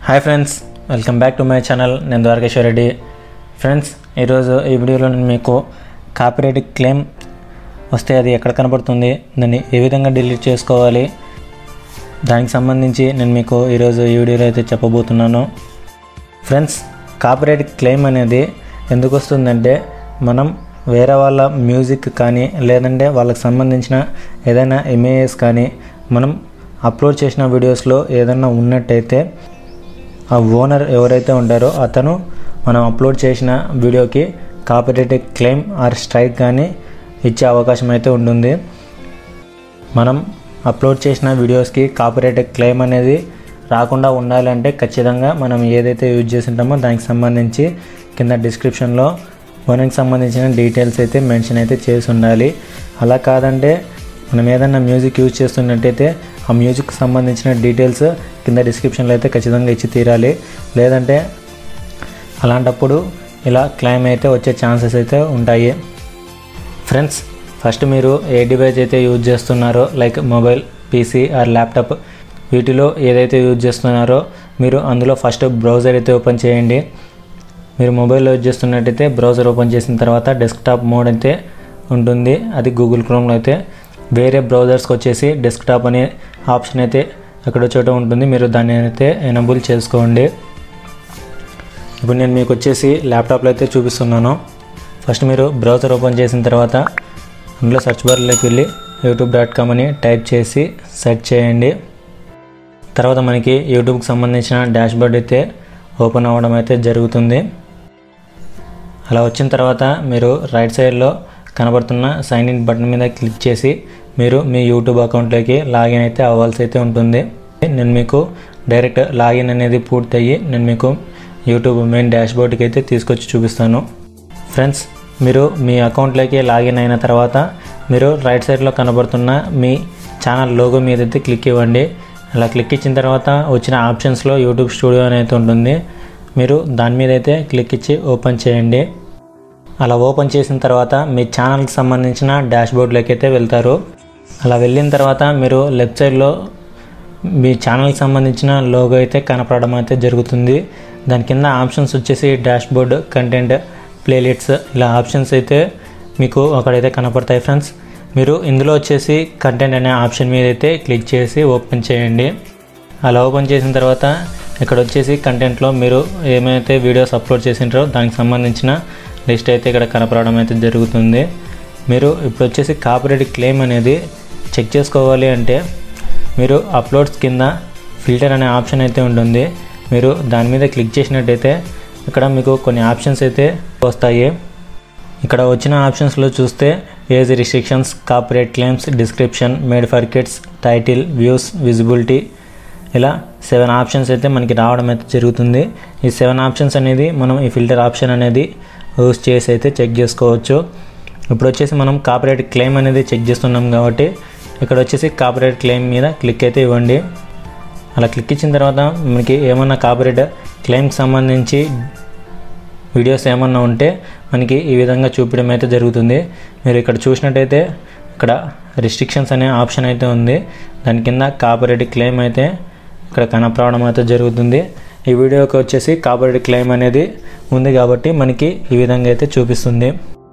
hi friends welcome back to my channel నేను Dwarakeshwara Reddy friends ఈరోజు ఈ వీడియోలో నేను మీకు కాపీరైట్ క్లెయిమ్ వస్తే అది ఎక్కడ కనపడుతుంది దాన్ని ఏ విధంగా డిలీట్ చేసుకోవాలి దానికి సంబంధించి నేను మీకు ఈరోజు ఈ వీడియోలో అయితే చెప్పబోతున్నాను ఫ్రెండ్స్ కాపీరైట్ క్లెయిమ్ అనేది ఎందుకు వస్తుందంటే మనం వేరే వాళ్ళ మ్యూజిక్ కానీ లేదంటే వాళ్ళకి సంబంధించిన ఏదైనా ఇమేజెస్ కానీ మనం అప్లోడ్ చేసిన వీడియోస్లో ఏదైనా ఉన్నట్టయితే ఆ ఓనర్ ఎవరైతే ఉంటారో అతను మనం అప్లోడ్ చేసిన వీడియోకి కాపీరైట్ క్లెయిమ్ ఆర్ స్ట్రైక్ కానీ ఇచ్చే అవకాశం అయితే ఉంటుంది మనం అప్లోడ్ చేసిన వీడియోస్కి కాపీరైట్ క్లెయిమ్ అనేది రాకుండా ఉండాలంటే ఖచ్చితంగా మనం ఏదైతే యూజ్ చేసి ఉంటామో దానికి సంబంధించి కింద డిస్క్రిప్షన్లో ఓనర్కి సంబంధించిన డీటెయిల్స్ అయితే మెన్షన్ అయితే చేసి ఉండాలి అలా కాదంటే మనం ఏదైనా మ్యూజిక్ యూజ్ చేస్తున్నట్టయితే ఆ మ్యూజిక్కి సంబంధించిన డీటెయిల్స్ కింద డిస్క్రిప్షన్లో అయితే ఖచ్చితంగా ఇచ్చి తీరాలి లేదంటే అలాంటప్పుడు ఇలా క్లెయిమ్ అయితే వచ్చే ఛాన్సెస్ అయితే ఉంటాయి ఫ్రెండ్స్ ఫస్ట్ మీరు ఏ డివైస్ అయితే యూజ్ చేస్తున్నారో like mobile PC or laptop వీటిలో ఏదైతే యూజ్ చేస్తున్నారో మీరు అందులో ఫస్ట్ బ్రౌజర్ అయితే ఓపెన్ చేయండి మీరు మొబైల్లో యూజ్ చేస్తున్నట్టయితే బ్రౌజర్ ఓపెన్ చేసిన తర్వాత డెస్క్టాప్ మోడ్ అయితే ఉంటుంది అది గూగుల్ క్రోమ్లో అయితే వేరే బ్రౌజర్స్కి వచ్చేసి డెస్క్టాప్ అనే ఆప్షన్ అయితే ఎక్కడో చోట ఉంటుంది మీరు దాన్ని అయితే ఎనబుల్ చేసుకోండి ఇప్పుడు నేను మీకు వచ్చేసి ల్యాప్టాప్లో అయితే చూపిస్తున్నాను ఫస్ట్ మీరు బ్రౌజర్ ఓపెన్ చేసిన తర్వాత అందులో సెర్చ్ బార్లోకి వెళ్ళి యూట్యూబ్ డాట్ కామ్ అని టైప్ చేసి సెర్చ్ చేయండి తర్వాత మనకి యూట్యూబ్కి సంబంధించిన డాష్బోర్డ్ అయితే ఓపెన్ అవ్వడం అయితే జరుగుతుంది అలా వచ్చిన తర్వాత మీరు రైట్ సైడ్లో కనబడుతున్న సైన్ ఇన్ బటన్ మీద క్లిక్ చేసి మీరు మీ యూట్యూబ్ అకౌంట్లోకి లాగిన్ అయితే అవ్వాల్సి అయితే ఉంటుంది నేను మీకు డైరెక్ట్ లాగిన్ అనేది పూర్తయ్యి నేను మీకు యూట్యూబ్ మెయిన్ డాష్బోర్డ్కి అయితే తీసుకొచ్చి చూపిస్తాను ఫ్రెండ్స్ మీరు మీ అకౌంట్లోకి లాగిన్ అయిన తర్వాత మీరు రైట్ సైడ్లో కనబడుతున్న మీ ఛానల్ లోగో మీద అయితే క్లిక్ ఇవ్వండి అలా క్లిక్ ఇచ్చిన తర్వాత వచ్చిన ఆప్షన్స్లో యూట్యూబ్ స్టూడియో అనేది ఉంటుంది మీరు దాని మీద అయితే క్లిక్ ఇచ్చి ఓపెన్ చేయండి అలా ఓపెన్ చేసిన తర్వాత మీ ఛానల్కి సంబంధించిన డాష్బోర్డ్లోకి అయితే వెళ్తారు అలా వెళ్ళిన తర్వాత మీరు లెఫ్ట్ సైడ్లో మీ ఛానల్కి సంబంధించిన లోగో అయితే కనపడడం అయితే జరుగుతుంది దాని కింద ఆప్షన్స్ వచ్చేసి డాష్బోర్డ్ కంటెంట్ ప్లేలిట్స్ ఇలా ఆప్షన్స్ అయితే మీకు అక్కడైతే కనపడతాయి ఫ్రెండ్స్ మీరు ఇందులో వచ్చేసి కంటెంట్ అనే ఆప్షన్ మీద అయితే క్లిక్ చేసి ఓపెన్ చేయండి అలా ఓపెన్ చేసిన తర్వాత ఇక్కడ వచ్చేసి కంటెంట్లో మీరు ఏమైతే వీడియోస్ అప్లోడ్ చేసింటారో దానికి సంబంధించిన లిస్ట్ అయితే ఇక్కడ కనపడడం అయితే జరుగుతుంది మీరు ఇప్పుడు వచ్చేసి కాపీరైట్ క్లెయిమ్ అనేది చెక్ చేసుకోవాలి అంటే మీరు అప్లోడ్స్ కింద ఫిల్టర్ అనే ఆప్షన్ అయితే ఉంటుంది మీరు దాని మీద క్లిక్ చేసినట్టయితే ఇక్కడ మీకు కొన్ని ఆప్షన్స్ అయితే వస్తాయి ఇక్కడ వచ్చిన ఆప్షన్స్లో చూస్తే age restrictions copyright claims description made for kids title views visibility ఇలా సెవెన్ ఆప్షన్స్ అయితే మనకి రావడం అయితే జరుగుతుంది ఈ సెవెన్ ఆప్షన్స్ అనేది మనం ఈ ఫిల్టర్ ఆప్షన్ అనేది యూస్ చేసి అయితే చెక్ చేసుకోవచ్చు ఇప్పుడు వచ్చేసి మనం కాపీరైట్ క్లెయిమ్ అనేది చెక్ చేస్తున్నాం కాబట్టి ఇక్కడ వచ్చేసి కాపీరైట్ క్లెయిమ్ మీద క్లిక్ అయితే ఇవ్వండి అలా క్లిక్ ఇచ్చిన తర్వాత మనకి ఏమన్నా కాపీరైట్ క్లెయిమ్కి సంబంధించి వీడియోస్ ఏమన్నా ఉంటే మనకి ఈ విధంగా చూపించడం అయితే జరుగుతుంది మీరు ఇక్కడ చూసినట్టయితే ఇక్కడ రిస్ట్రిక్షన్స్ అనే ఆప్షన్ అయితే ఉంది దాని కింద కాపీరైట్ క్లెయిమ్ అయితే ఇక్కడ కనపడడం అయితే జరుగుతుంది ఈ వీడియోకి వచ్చేసి కాపీరైట్ క్లెయిమ్ అనేది ఉంది కాబట్టి మనకి ఈ విధంగా అయితే చూపిస్తుంది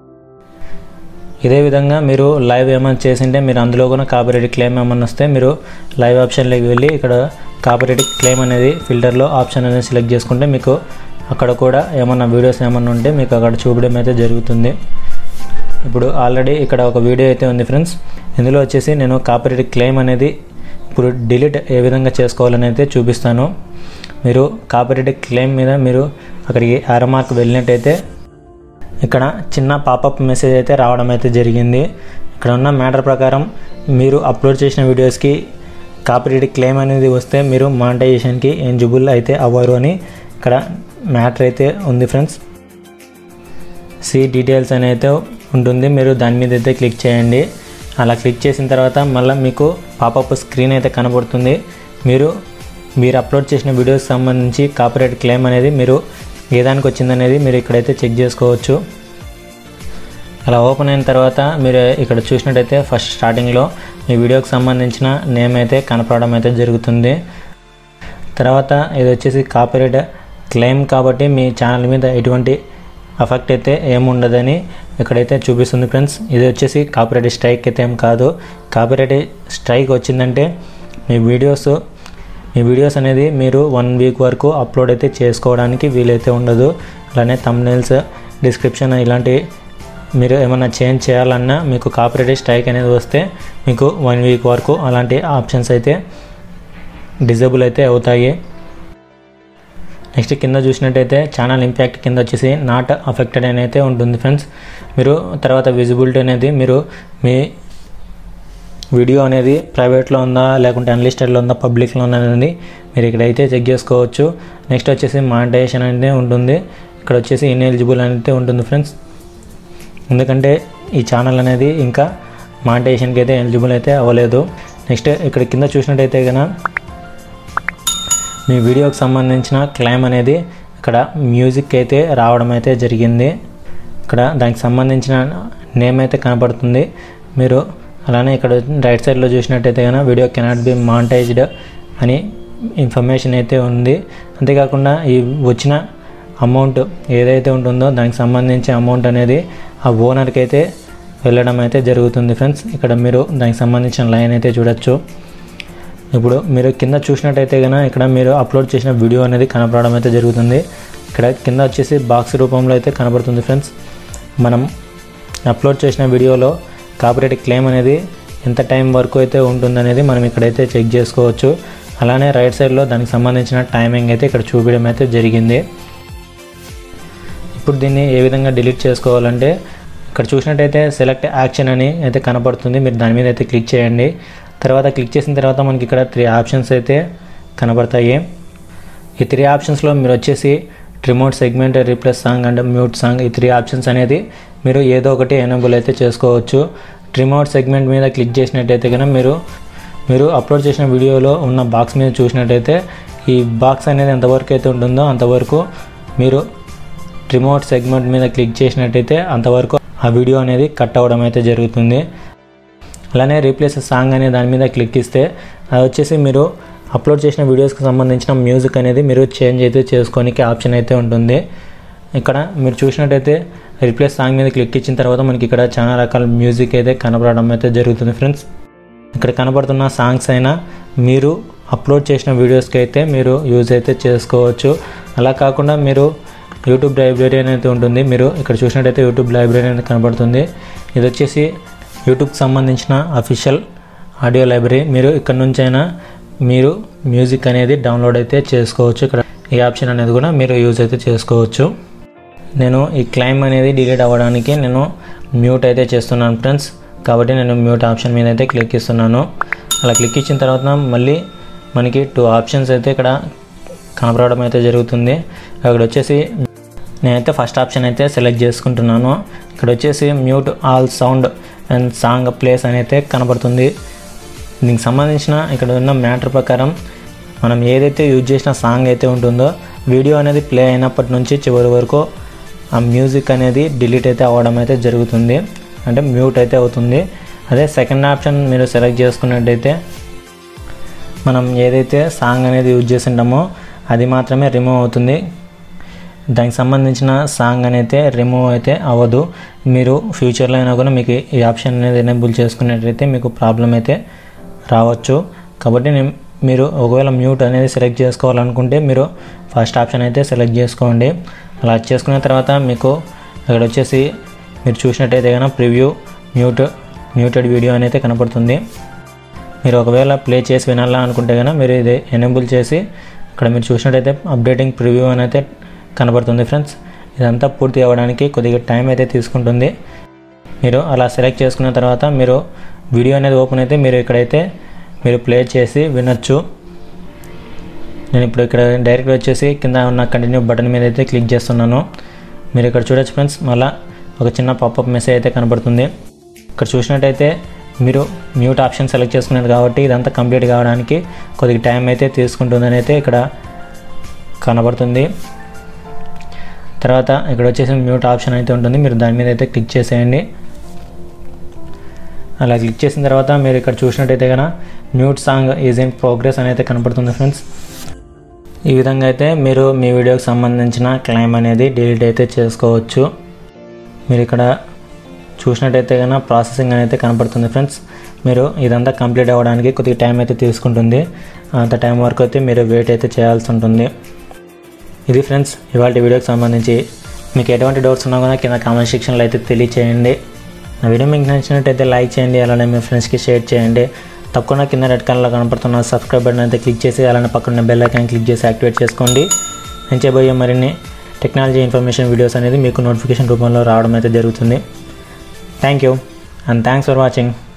ఇదే విధంగా మీరు లైవ్ ఏమైనా చేసింటే మీరు అందులో కూడా కాపీరైట్ క్లెయిమ్ ఏమన్నా వస్తే మీరు లైవ్ ఆప్షన్లోకి వెళ్ళి ఇక్కడ కాపీరైట్ క్లెయిమ్ అనేది ఫిల్టర్లో ఆప్షన్ అనేది సెలెక్ట్ చేసుకుంటే మీకు అక్కడ కూడా ఏమన్నా వీడియోస్ ఏమన్నా ఉంటే మీకు అక్కడ చూపడం అయితే జరుగుతుంది ఇప్పుడు ఆల్రెడీ ఇక్కడ ఒక వీడియో అయితే ఉంది ఫ్రెండ్స్ ఇందులో వచ్చేసి నేను కాపీరైట్ క్లెయిమ్ అనేది ఇప్పుడు డిలీట్ ఏ విధంగా చేసుకోవాలని అయితే చూపిస్తాను మీరు కాపీరైట్ క్లెయిమ్ మీద మీరు అక్కడికి ఆరమార్క్ వెళ్ళినట్టయితే ఇక్కడ చిన్న పాపప్ మెసేజ్ అయితే రావడం అయితే జరిగింది ఇక్కడ ఉన్న మ్యాటర్ ప్రకారం మీరు అప్లోడ్ చేసిన వీడియోస్కి కాపీరైట్ క్లెయిమ్ అనేది వస్తే మీరు మానిటైజేషన్కి ఎలిజిబుల్ అయితే అవ్వరు అని ఇక్కడ మ్యాటర్ అయితే ఉంది ఫ్రెండ్స్ సి డీటెయిల్స్ అని అయితే ఉంటుంది మీరు దాని మీద అయితే క్లిక్ చేయండి అలా క్లిక్ చేసిన తర్వాత మళ్ళీ మీకు పాపప్ స్క్రీన్ అయితే కనబడుతుంది మీరు మీరు అప్లోడ్ చేసిన వీడియోకి సంబంధించి కాపీరైట్ క్లెయిమ్ అనేది మీరు ఏ దానికి వచ్చిందనేది మీరు ఇక్కడైతే చెక్ చేసుకోవచ్చు అలా ఓపెన్ అయిన తర్వాత మీరు ఇక్కడ చూసినట్టయితే ఫస్ట్ స్టార్టింగ్లో మీ వీడియోకి సంబంధించిన నేమ్ అయితే కనపడడం అయితే జరుగుతుంది తర్వాత ఇది వచ్చేసి కాపీరైట్ క్లెయిమ్ కాబట్టి మీ ఛానల్ మీద ఎటువంటి ఎఫెక్ట్ అయితే ఏముండదని ఇక్కడైతే చూపిస్తుంది ఫ్రెండ్స్ ఇది వచ్చేసి కాపీరైట్ స్ట్రైక్ అయితే ఏం కాదు కాపీరైట్ స్ట్రైక్ వచ్చిందంటే మీ వీడియోస్ మీ వీడియోస్ అనేది మీరు వన్ వీక్ వరకు అప్లోడ్ అయితే చేసుకోవడానికి వీలైతే ఉండదు అలానే తమ్నైల్స్ డిస్క్రిప్షన్ ఇలాంటి మీరు ఏమైనా చేంజ్ చేయాలన్నా మీకు కాపీరైట్ స్ట్రైక్ అనేది వస్తే మీకు వన్ వీక్ వరకు అలాంటి ఆప్షన్స్ అయితే డిజేబుల్ అయితే అవుతాయి నెక్స్ట్ కింద చూసినట్టయితే ఛానల్ ఇంపాక్ట్ కింద వచ్చేసి నాట్ అఫెక్టెడ్ అని అయితే ఉంటుంది ఫ్రెండ్స్ మీరు తర్వాత విజిబిలిటీ అనేది మీరు మీ వీడియో అనేది ప్రైవేట్లో ఉందా లేకుంటే అన్లిస్టెడ్లో ఉందా పబ్లిక్లో ఉందా అనేది మీరు ఇక్కడైతే చెక్ చేసుకోవచ్చు నెక్స్ట్ వచ్చేసి మానిటైజేషన్ అనేది ఉంటుంది ఇక్కడ వచ్చేసి ఇన్ఎలిజిబుల్ అనేది ఉంటుంది ఫ్రెండ్స్ ఎందుకంటే ఈ ఛానల్ అనేది ఇంకా మానిటైజేషన్కి అయితే ఎలిజిబుల్ అయితే అవ్వలేదు నెక్స్ట్ ఇక్కడ కింద చూసినట్టయితే కనుక మీ వీడియోకి సంబంధించిన క్లైమ్ అనేది ఇక్కడ మ్యూజిక్ అయితే రావడం అయితే జరిగింది ఇక్కడ దానికి సంబంధించిన నేమ్ అయితే కనపడుతుంది మీరు అలానే ఇక్కడ రైట్ సైడ్లో చూసినట్టయితే కనుక వీడియో కెనాట్ బి మానిటైజ్డ్ అని ఇన్ఫర్మేషన్ అయితే ఉంది అంతేకాకుండా ఈ వచ్చిన అమౌంట్ ఏదైతే ఉంటుందో దానికి సంబంధించి అమౌంట్ అనేది ఆ ఓనర్కి అయితే వెళ్ళడం అయితే జరుగుతుంది ఫ్రెండ్స్ ఇక్కడ మీరు దానికి సంబంధించిన లైన్ అయితే చూడొచ్చు ఇప్పుడు మీరు కింద చూసినట్టయితే కనుక ఇక్కడ మీరు అప్లోడ్ చేసిన వీడియో అనేది కనపడడం అయితే జరుగుతుంది ఇక్కడ కింద వచ్చేసి బాక్స్ రూపంలో అయితే కనబడుతుంది ఫ్రెండ్స్ మనం అప్లోడ్ చేసిన వీడియోలో కాపీరైట్ క్లెయిమ్ అనేది ఎంత టైం వరకు అయితే ఉంటుందనేది మనం ఇక్కడైతే చెక్ చేసుకోవచ్చు అలానే రైట్ సైడ్లో దానికి సంబంధించిన టైమింగ్ అయితే ఇక్కడ చూపించడం అయితే జరిగింది ఇప్పుడు దీన్ని ఏ విధంగా డిలీట్ చేసుకోవాలంటే ఇక్కడ చూసినట్టయితే సెలెక్ట్ యాక్షన్ అని అయితే కనపడుతుంది మీరు దాని మీద అయితే క్లిక్ చేయండి తర్వాత క్లిక్ చేసిన తర్వాత మనకి ఇక్కడ త్రీ ఆప్షన్స్ అయితే కనబడతాయి ఈ త్రీ ఆప్షన్స్లో మీరు వచ్చేసి remove segment replace song and mute song ఈ త్రీ ఆప్షన్స్ అనేది మీరు ఏదో ఒకటి ఎనేబుల్ అయితే చేసుకోవచ్చు రిమోట్ సెగ్మెంట్ మీద క్లిక్ చేసినట్టయితే కనుక మీరు మీరు అప్లోడ్ చేసిన వీడియోలో ఉన్న బాక్స్ మీద చూసినట్టయితే ఈ బాక్స్ అనేది ఎంతవరకు అయితే ఉంటుందో అంతవరకు మీరు రిమోట్ సెగ్మెంట్ మీద క్లిక్ చేసినట్టయితే అంతవరకు ఆ వీడియో అనేది కట్ అవ్వడం అయితే జరుగుతుంది అలానే రీప్లేస్ సాంగ్ అనే దాని మీద క్లిక్ ఇస్తే అది వచ్చేసి మీరు అప్లోడ్ చేసిన వీడియోస్కి సంబంధించిన మ్యూజిక్ అనేది మీరు చేంజ్ అయితే చేసుకోనికి ఆప్షన్ అయితే ఉంటుంది ఇక్కడ మీరు చూసినట్టయితే రీప్లేస్ సాంగ్ మీద క్లిక్ ఇచ్చిన తర్వాత మనకి ఇక్కడ చాలా రకాల మ్యూజిక్ అయితే కనబడడం అయితే జరుగుతుంది ఫ్రెండ్స్ ఇక్కడ కనబడుతున్న సాంగ్స్ అయినా మీరు అప్లోడ్ చేసిన వీడియోస్కి అయితే మీరు యూజ్ అయితే చేసుకోవచ్చు అలా కాకుండా మీరు యూట్యూబ్ లైబ్రరీ అనేది ఉంటుంది మీరు ఇక్కడ చూసినట్టయితే యూట్యూబ్ లైబ్రరీ అనేది కనబడుతుంది ఇది వచ్చేసి యూట్యూబ్కి సంబంధించిన అఫీషియల్ ఆడియో లైబ్రరీ మీరు ఇక్కడ నుంచైనా మీరు మ్యూజిక్ అనేది డౌన్లోడ్ అయితే చేసుకోవచ్చు ఇక్కడ ఈ ఆప్షన్ అనేది కూడా మీరు యూజ్ అయితే చేసుకోవచ్చు నేను ఈ క్లైమ్ అనేది డిలీట్ అవ్వడానికి నేను మ్యూట్ అయితే చేస్తున్నాను ఫ్రెండ్స్ కాబట్టి నేను మ్యూట్ ఆప్షన్ మీద అయితే క్లిక్ ఇస్తున్నాను అలా క్లిక్ ఇచ్చిన తర్వాత మళ్ళీ మనకి టూ ఆప్షన్స్ అయితే ఇక్కడ కనపడడం అయితే జరుగుతుంది అక్కడ వచ్చేసి నేనైతే ఫస్ట్ ఆప్షన్ అయితే సెలెక్ట్ చేసుకుంటున్నాను ఇక్కడ వచ్చేసి mute all sound and song place అని అయితే కనబడుతుంది దీనికి సంబంధించిన ఇక్కడ ఉన్న మ్యాటర్ ప్రకారం మనం ఏదైతే యూజ్ చేసిన సాంగ్ అయితే ఉంటుందో వీడియో అనేది ప్లే అయినప్పటి నుంచి చివరి వరకు ఆ మ్యూజిక్ అనేది డిలీట్ అయితే అవ్వడం అయితే జరుగుతుంది అంటే మ్యూట్ అయితే అవుతుంది అదే సెకండ్ ఆప్షన్ మీరు సెలెక్ట్ చేసుకున్నట్టయితే మనం ఏదైతే సాంగ్ అనేది యూజ్ చేసి ఉంటామో అది మాత్రమే రిమూవ్ అవుతుంది దానికి సంబంధించిన సాంగ్ అనేది రిమూవ్ అయితే అవ్వదు మీరు ఫ్యూచర్లో అయినా కూడా మీకు ఈ ఆప్షన్ అనేది ఎనేబుల్ చేసుకున్నట్లయితే మీకు ప్రాబ్లం అయితే రావచ్చు కాబట్టి నేను మీరు ఒకవేళ మ్యూట్ అనేది సెలెక్ట్ చేసుకోవాలనుకుంటే మీరు ఫస్ట్ ఆప్షన్ అయితే సెలెక్ట్ చేసుకోండి అలా చేసుకున్న తర్వాత మీకు ఇక్కడ వచ్చేసి మీరు చూసినట్టయితే కనుక ప్రివ్యూ మ్యూట్ మ్యూటెడ్ వీడియో అనేది కనపడుతుంది మీరు ఒకవేళ ప్లే చేసి వినాలా అనుకుంటే కనుక మీరు ఇది ఎనేబుల్ చేసి ఇక్కడ మీరు చూసినట్టయితే అప్డేటింగ్ ప్రివ్యూ అని అయితే కనబడుతుంది ఫ్రెండ్స్ ఇదంతా పూర్తి అవ్వడానికి కొద్దిగా టైం అయితే తీసుకుంటుంది మీరు అలా సెలెక్ట్ చేసుకున్న తర్వాత మీరు వీడియో అనేది ఓపెన్ అయితే మీరు ఇక్కడైతే మీరు ప్లే చేసి వినొచ్చు నేను ఇప్పుడు ఇక్కడ డైరెక్ట్ వచ్చేసి కింద ఉన్న కంటిన్యూ బటన్ మీద అయితే క్లిక్ చేస్తున్నాను మీరు ఇక్కడ చూడొచ్చు ఫ్రెండ్స్ మళ్ళీ ఒక చిన్న పాపప్ మెసేజ్ అయితే కనబడుతుంది ఇక్కడ చూసినట్టయితే మీరు మ్యూట్ ఆప్షన్ సెలెక్ట్ చేసుకున్నారు కాబట్టి ఇదంతా కంప్లీట్ కావడానికి కొద్దిగా టైం అయితే తీసుకుంటుందని అయితే ఇక్కడ కనబడుతుంది తర్వాత ఇక్కడ వచ్చేసి మ్యూట్ ఆప్షన్ అయితే ఉంటుంది మీరు దాని మీద అయితే క్లిక్ చేసేయండి అలా క్లిక్ చేసిన తర్వాత మీరు ఇక్కడ చూసినట్టయితే కనుక mute song is in progress అని అయితే కనపడుతుంది ఫ్రెండ్స్ ఈ విధంగా అయితే మీరు మీ వీడియోకి సంబంధించిన క్లైమ్ అనేది డిలీట్ అయితే చేసుకోవచ్చు మీరు ఇక్కడ చూసినట్టయితే కనుక ప్రాసెసింగ్ అనేది కనపడుతుంది ఫ్రెండ్స్ మీరు ఇదంతా కంప్లీట్ అవ్వడానికి కొద్దిగా టైం అయితే తీసుకుంటుంది అంత టైం వరకు అయితే మీరు వెయిట్ అయితే చేయాల్సి ఉంటుంది ఇది ఫ్రెండ్స్ ఇవాళ వీడియోకి సంబంధించి మీకు ఎటువంటి డౌట్స్ ఉన్నా కూడా కింద కామెంట్ సెక్షన్లో అయితే తెలియచేయండి నా వీడియో మీకు నచ్చినట్టయితే లైక్ చేయండి అలానే మీ ఫ్రెండ్స్కి షేర్ చేయండి తప్పకుండా కింద రెడ్ కలర్లో కనపడుతున్న సబ్స్క్రైబ్ బటన్ అయితే క్లిక్ చేసి అలానే పక్కన బెల్ ఐకాన్ క్లిక్ చేసి యాక్టివేట్ చేసుకోండి నేను చేయబోయే మరిన్ని టెక్నాలజీ ఇన్ఫర్మేషన్ వీడియోస్ అనేది మీకు నోటిఫికేషన్ రూపంలో రావడం అయితే జరుగుతుంది thank you and thanks for watching